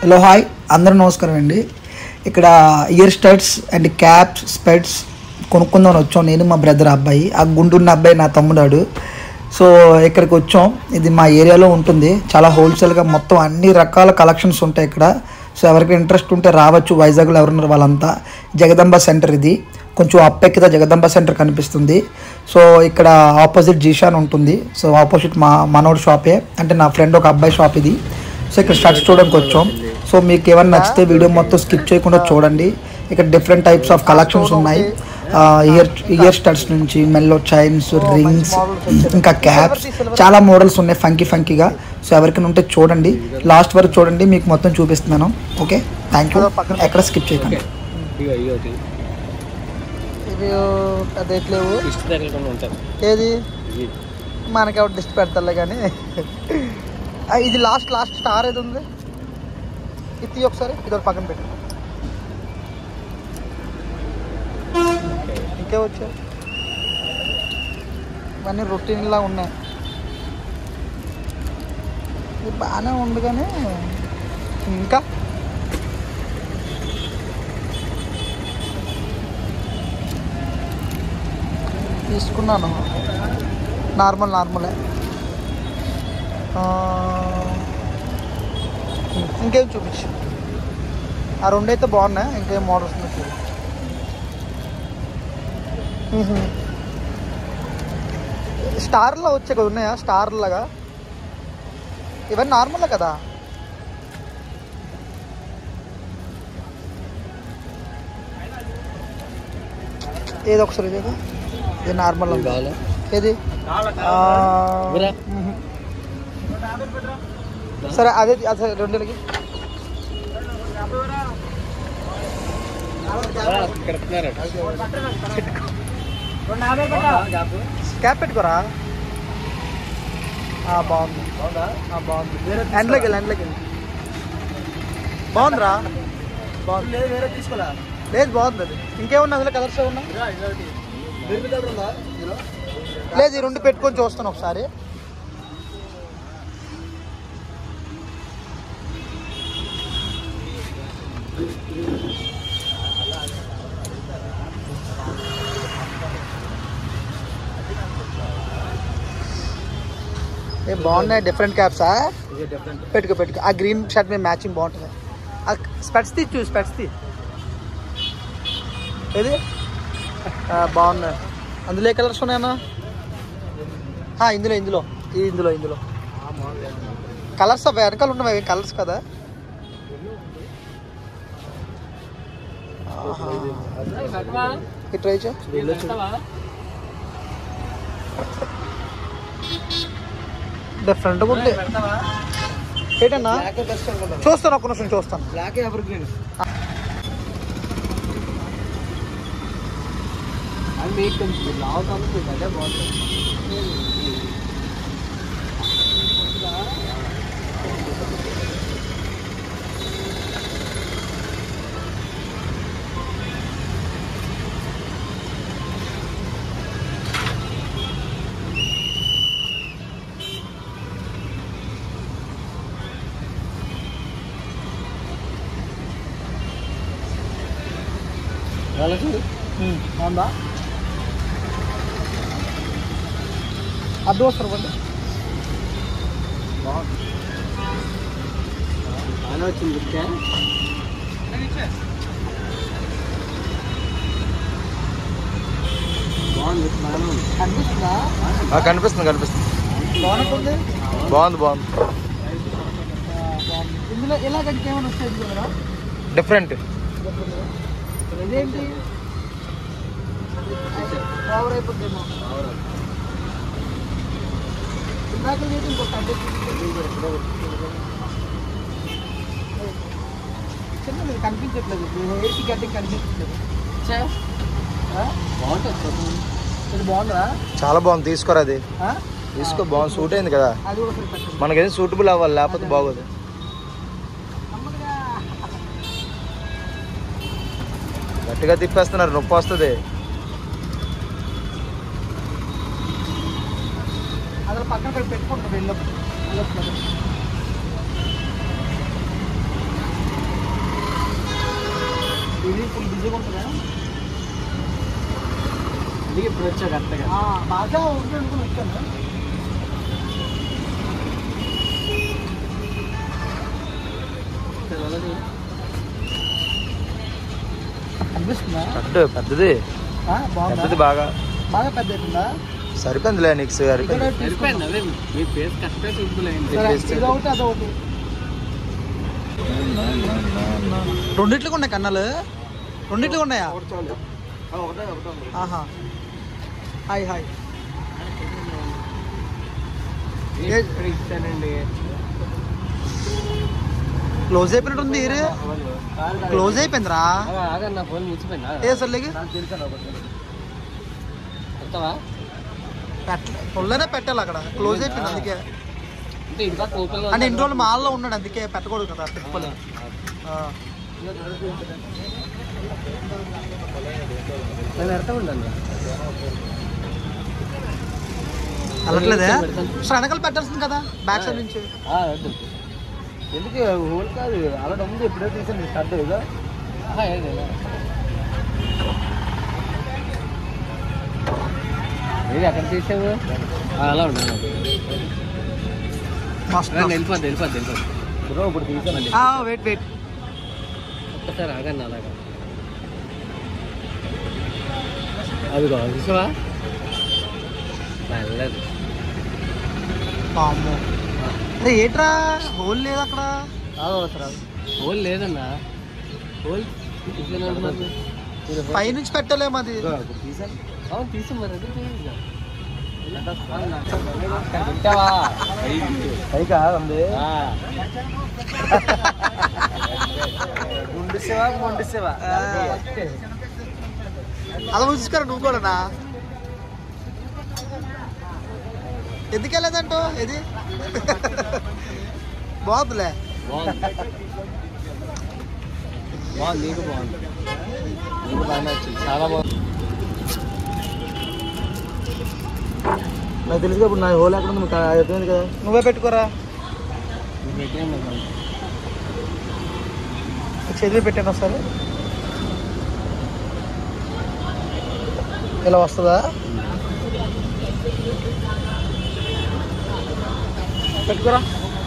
Hello hi అందరూ నమస్కారం అండి ఇక్కడ ఇయర్ స్టడ్స్ అండ్ క్యాప్స్ స్పెడ్స్ కొనుక్కుందామని వచ్చాం నేను మా బ్రదర్ అబ్బాయి ఆ గుండున్న అబ్బాయి నా తమ్ముడాడు సో ఇక్కడికి వచ్చాం ఇది మా ఏరియాలో ఉంటుంది చాలా హోల్సేల్గా మొత్తం అన్ని రకాల కలెక్షన్స్ ఉంటాయి ఇక్కడ సో ఎవరికి ఇంట్రెస్ట్ ఉంటే రావచ్చు వైజాగ్లో ఎవరున్నారు వాళ్ళంతా జగదంబ సెంటర్ ఇది కొంచెం అప్పెక్కితే జగదంబ సెంటర్ కనిపిస్తుంది సో ఇక్కడ ఆపోజిట్ జీషాన్ ఉంటుంది సో ఆపోజిట్ మా మనోడ్ షాపే అంటే నా ఫ్రెండ్ ఒక అబ్బాయి షాప్ ఇది సో ఇక్కడ స్టడ్స్ చూడడానికి వచ్చాం సో మీకు ఏమైనా నచ్చితే వీడియో మొత్తం స్కిప్ చేయకుండా చూడండి ఇక్కడ డిఫరెంట్ టైప్స్ ఆఫ్ కలెక్షన్స్ ఉన్నాయి ఇయర్ ఇయర్ స్టడ్స్ నుంచి మెల్లో చైన్స్ రింగ్స్ ఇంకా క్యాప్స్ చాలా మోడల్స్ ఉన్నాయి ఫంకీ ఫంకీగా సో ఎవరికైనా ఉంటే చూడండి లాస్ట్ వరకు చూడండి మీకు మొత్తం చూపిస్తున్నాను ఓకే థ్యాంక్ యూ ఎక్కడ స్కిప్ చేయకండి ఇగో ఇగో ఒకటి. ఇవి పెద్ద ఎట్లేవు ఇష్ట తగలకుండా ఉంటారు ఏది ఇవి. మనకి ఎవరు దిష్టి పెడతారులే కానీ ఆ, ఇది లాస్ట్ లాస్ట్ స్టార్ ఏది ఉంది ఇది తీయి ఒకసారి ఇది ఒకటి పక్కన పెట్టు ఇంకే వచ్చా ఇవన్నీ రొటీన్ లా ఉన్నాయి ఇది బాగానే ఉంది కానీ ఇంకా తీసుకున్నాను నార్మల్ నార్మలే ఆ, ఇంకేం చూపించు ఆ రెండు అయితే బాగున్నాయి ఇంకేం మోడల్స్ ఉన్నాయి చూడు మ్హూ. స్టార్లో వచ్చే కదా ఉన్నాయా స్టార్ లాగా ఇవన్నీ నార్మలే కదా ఏది ఒకసారి ఇది ఇది నార్మల్ ఇవి కావాలా ఏది ఆ, ఇవ్వరా? మ్హూ. సరే అదే అదే రెండులకి ఇక్కడ ఉన్నారట. క్యాప్ పెట్టుకోరా ఆ, బాగుంది ఆ, బాగుంది ఎండ్లోకి వెళ్ళి ఎండ్లోకి వెళ్ళి బాగుందిరా బాగుంది లేదు వేరే తీసుకోలే లేదు బాగుంది అది ఇంకేమున్నా అందులో కలర్స్ ఏమన్నా లేదు ఈ రెండు పెట్టుకొని చూస్తాను ఒకసారి ఏ బాగున్నాయి డిఫరెంట్ క్యాప్సా ఇదే different. పెట్టుకో పెట్టుకో ఆ గ్రీన్ షర్ట్ మీద మ్యాచింగ్ బాగుంటుంది ఆ స్పెట్స్ తీ చూ స్పెట్స్ తీ ఏది ఆ, బాగున్నాయి అందులో ఏ కలర్స్ ఉన్నాయన్నా ఆ, ఇందులో ఇందులో ఈ ఇందులో ఇందులో కలర్స్ అవి వెనకాల ఉన్నవి కలర్స్ కదా ఆహా. ఇది ట్రై చే దీనిలో చూడు. డిఫరెంట్గా ఉంది ఏంటన్నా Black best అనుకుంటాను. చూస్తాను ఒక్క నిమిషం చూస్తాను Black ఎవర్ గ్రీన్ అది మీకు కొంచెం లావు కాబట్టి అదే బాగుంటుంది అలా చూడు బాగుందా అడ్డు వస్తారు బండి బాగానే వచ్చింది గుర్తే బాగుంది బాగానే ఉంది కనిపిస్తుందా కనిపిస్తుంది కనిపిస్తుంది బాగుంటుంది బాగుంది బాగుంది ఇందులో ఇలా గడికి ఏమైనా వస్తాయి కదా డిఫరెంట్ ఇదేంటి ఓవర్ అయిపోతుందేమో ఇందాక చేసి ఇంకో చిన్నది కనిపించట్లేదు హెయిర్కి గడ్డకి కనిపించట్లేదు ఆ? బాగుంటుంది చూడండి. ఇది బాగుందా చాలా బాగుంది తీసుకోరా అది ఆ? తీసుకో బాగుంది సూట్ అయింది కదా అది కూడా ఒకసారి పెట్టండి మనకేం సూటబుల్ అవ్వాలి లేకపోతే బాగోదు అమ్మగా గట్టిగా తిప్పేస్తున్నారు నొప్పి వస్తుంది అసలు పక్కన ఇక్కడ పెట్టుకుంటారు వెళ్ళప్పుడు వెళ్ళొప్పుడు. ఇది ఫుల్ బిజీగా ఉంటుందా ఇది ఇప్పుడు వచ్చా కరెక్ట్గా ఆ, బాగా ఉంటుంది అనుకుని వచ్చాను చదవలేదు అనిపిస్తుందా కరెక్ట్ పెద్దది ఆ, బాగుందా పెద్దది బాగా బాగా పెద్ద అవుతుందా సరిపోయిందిలే నీకు సరిపోయింది సరిపోయింది అదే మీ ఫేస్ కరెక్ట్గా చూపులేదు సరే, ఇదొకటి అదొకటి రెండిట్లుగా ఉన్నాయి కన్నాలు రెండిట్లుగా ఉన్నాయా ఒకటే ఒకటే ఆహా హాయ్ హాయ్ ఇప్పుడు ఇచ్చానండి క్లోజ్ అయిపోయినట్టుంది ఇయర్ క్లోజ్ అయిపోయిందిరా ఆగన్న ఫోన్ ముచ్చిపోయిందా ఏ సర్లేకి వస్తావా పెట్ట పుల్లనే పెట్టాలి అక్కడ క్లోజ్ అయిపోయింది అందుకే అంటే ఇంకా ఓపెన్ అంటే ఇన్ని రోజులు మాల్లో ఉన్నాడు అందుకే పెట్టకూడదు కదా తిప్పలు నేను ఎడతా ఉండండి వెళ్ళట్లేదే సో వెనకాల పెట్టాల్సింది కదా బ్యాక్ సైడ్ నుంచి ఎందుకు హోల్ కాదు అలా ఉంది ఎప్పుడో తీసాను స్టార్ట్ ఇదో ఏది ఎక్కడ తీసావు అలా ఉండాలి మస్తు వెళ్ళిపోద్ది వెళ్ళిపోద్ది వెళ్ళిపోద్ది బ్రో ఇప్పుడు తీసానండి వెయిట్ వెయిట్ ఒక్కసారి ఆగండి అలాగా అదిగో చూసావా వెళ్ళదు పాము అరే ఏట్రా హోల్ లేదు అక్కడ హోల్ లేదన్నా హోల్ తీసాను అంటున్నారు. పై నుంచి పెట్టలేము అది ఇదిగో ఇప్పుడు తీసాను అవును తీసాం మరి ఎందుకు తీయలేదు? వింటావా పైకా ఉంది ఆ. గుండిసేవా మొండిసేవా అలా ఉంచుకోరా నువ్వు కూడానా ఎందుకు వెళ్ళదంటో ఇది బాగుందిలే బాగుంది బాగుంది నీకు బాగుంది నీకు బాగానే వచ్చింది చాలా బాగుంది నాకు తెలుసు ఇప్పుడు నా హోల్ ఎక్కడ ఉంది మీకు అయిపోయింది కదా నువ్వే పెట్టుకోరా నీకు పెట్టేయం లేదు బాగుంది. చదివి పెట్టాను ఒకసారి ఇలా వస్తుందా పెట్టుకోరా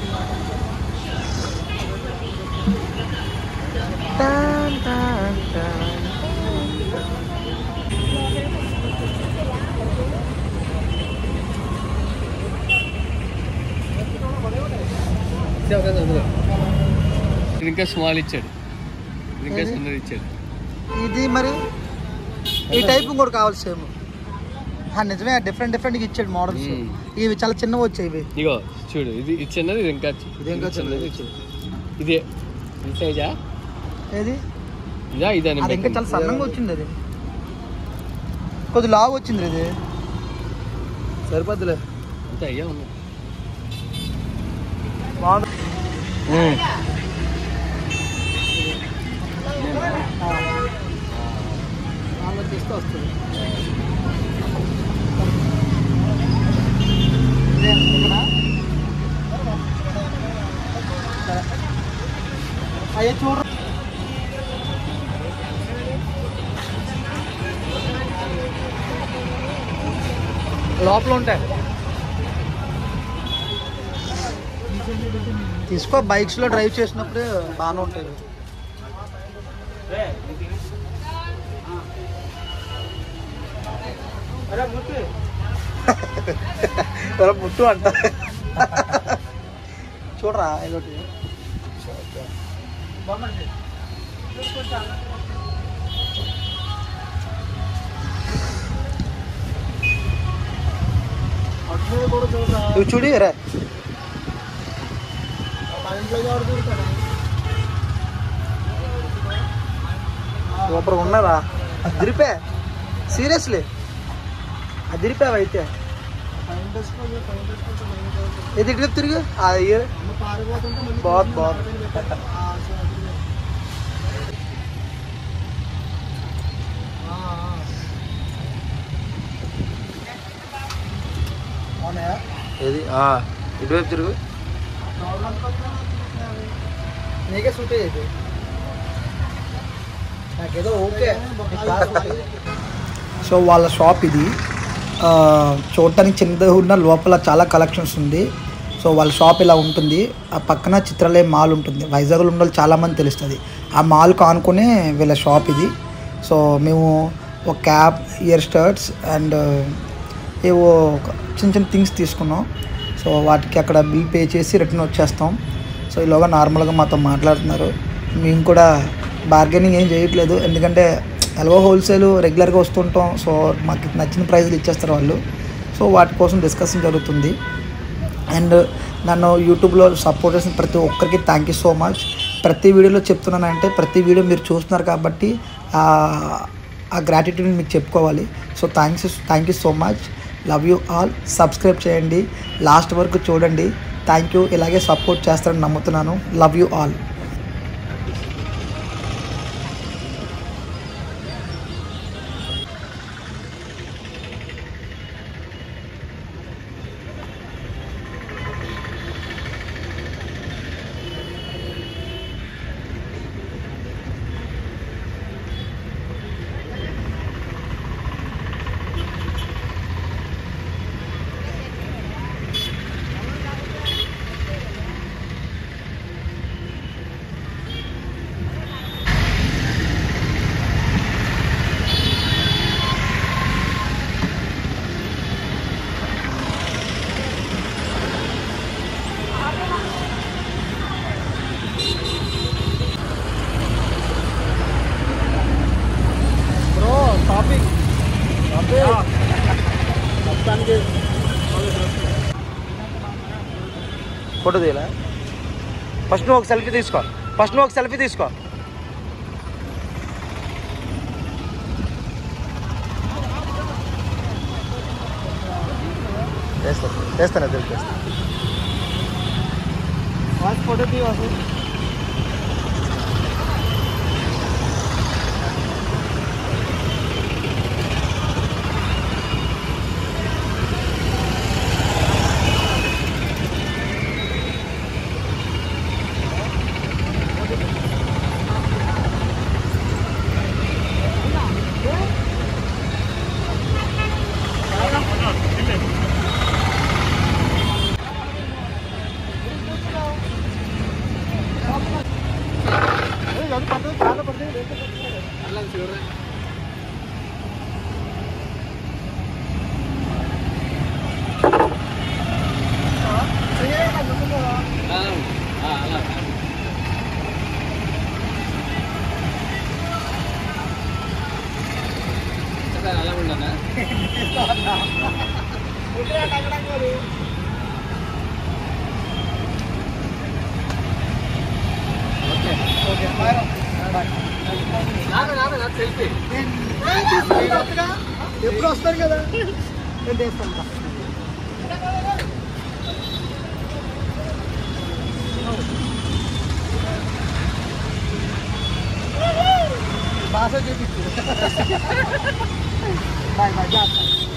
ఇది ఒక చదువు. ఇది ఇంకా స్మాల్ ఇచ్చాడు ఇది ఇంకా ఏది? చిన్నది ఇచ్చాడు ఇది మరి ఈ టైప్ ఇంకోటి కావాలి సేమ్ నిజమే డిఫరెంట్ డిఫరెంట్గా ఇచ్చాడు మోడల్స్ మ్మ్. ఇవి చాలా చిన్నవి వచ్చాయి ఇవి ఇగో చూడు ఇది ఇది చిన్నది ఇది ఇంకా చి- ఇది ఇంకా చిన్నది. ఇచ్చాడు ఇదే ఈ సైజా ఏది ఇదా ఇదా అది ఇంకా చాలా సన్నంగా వచ్చింది అది కొద్ది లావు వచ్చింది ఇది సరిపోద్దులే అంతే అయ్యా ఉన్నాయి బాగుంది దానిలో తీస్తే వస్తుంది ఇదే ఇక్కడ? సరే. అయ్యో చూడు లోపల ఉంటాయి తీసుకో బైక్స్ లో డ్రైవ్ చేసినప్పుడు బాగానే ఉంటాయి అరే ముట్టు అంట చూడరా ఇదొకటి ఇవి చూడి రే సూపర్ ఉన్నారా అదిరిపే సీరియస్లీ అదిరిపావు అయితే ఇది ఇటు తిరిగి ఆ ఇయర్ బాగుంది బాగుంది అవునాయా ఏది ఆ, ఇటువైపు తిరుగు నీకే సూట్ అయ్యేది నాకేదో ఓకే సో వాళ్ళ షాప్ ఇది ఆ, చూడటానికి చిన్నది ఉన్న లోపల చాలా కలెక్షన్స్ ఉంది సో వాళ్ళ షాప్ ఇలా ఉంటుంది ఆ పక్కన చిత్రాలయ మాల్ ఉంటుంది వైజాగ్లో ఉన్న వాళ్ళు చాలామంది తెలుస్తుంది ఆ మాల్కి ఆనుకునే వీళ్ళ షాప్ ఇది సో మేము ఒక క్యాప్ ఇయర్ స్టర్ట్స్ అండ్ ఏవో ఒక చిన్న చిన్న థింగ్స్ తీసుకున్నాం సో వాటికి అక్కడ బిల్ పే చేసి రిటర్న్ వచ్చేస్తాం సో ఈలోగా నార్మల్గా మాతో మాట్లాడుతున్నారు మేము కూడా బార్గెనింగ్ ఏం చేయట్లేదు ఎందుకంటే ఎలాగో హోల్సేల్ రెగ్యులర్గా వస్తుంటాం సో మాకు నచ్చిన ప్రైజ్లు ఇచ్చేస్తారు వాళ్ళు సో వాటి కోసం డిస్కషన్ జరుగుతుంది అండ్ నన్ను యూట్యూబ్లో సపోర్ట్ చేసిన ప్రతి ఒక్కరికి థ్యాంక్ యూ సో మచ్ ప్రతి వీడియోలో చెప్తున్నానంటే ప్రతి వీడియో మీరు చూస్తున్నారు కాబట్టి ఆ- ఆ గ్రాటిట్యూడ్ని మీకు చెప్పుకోవాలి so thanks thank you so much love you all subscribe చేయండి లాస్ట్ వరకు చూడండి థ్యాంక్ యూ ఇలాగే సపోర్ట్ చేస్తారని నమ్ముతున్నాను love you all bro topic మొత్తానికి ఫోటో తీయలే ఫస్ట్ నువ్వు ఒక సెల్ఫీ తీసుకో ఫస్ట్ నువ్వు ఒక సెల్ఫీ తీసుకో చేస్తాను చేస్తాను అది చేస్తాను వాచ్ ఫోటో తీ వాసు ఎప్పుడు వస్తారు కదా నేను చేస్తాను భాష చూపించు బాయ్ బాయ్